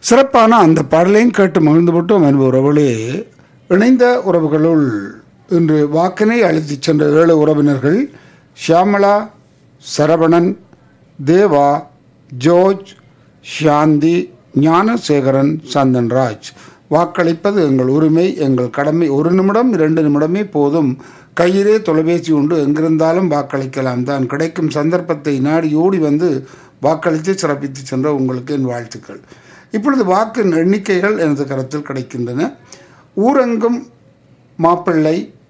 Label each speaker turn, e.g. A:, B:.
A: சிறப்பான அந்த பாடலையும் கேட்டு மகிழ்ந்துவிட்டோம் என்ப உறவுகளே இணைந்த உறவுகளுள் இன்று வாக்கினை அழுத்திச் சென்ற ஏழு உறவினர்கள் ஷியாமளா சரவணன் தேவா ஜோர்ஜ் சாந்தி ஞானசேகரன் சந்தன்ராஜ் வாக்களிப்பது எங்கள் உரிமை எங்கள் கடமை ஒரு நிமிடம் இரண்டு நிமிடமே போதும் கையிலே தொலைபேசி உண்டு எங்கிருந்தாலும் வாக்களிக்கலாம் தான் கிடைக்கும் சந்தர்ப்பத்தை நாடி ஓடி வந்து வாக்களித்து சிறப்பித்து சென்ற உங்களுக்கு என் வாழ்த்துக்கள் இப்பொழுது வாக்கு எண்ணிக்கைகள் எனது கருத்தில் கிடைக்கின்றன ஊரெங்கும் மாப்பிள்ளை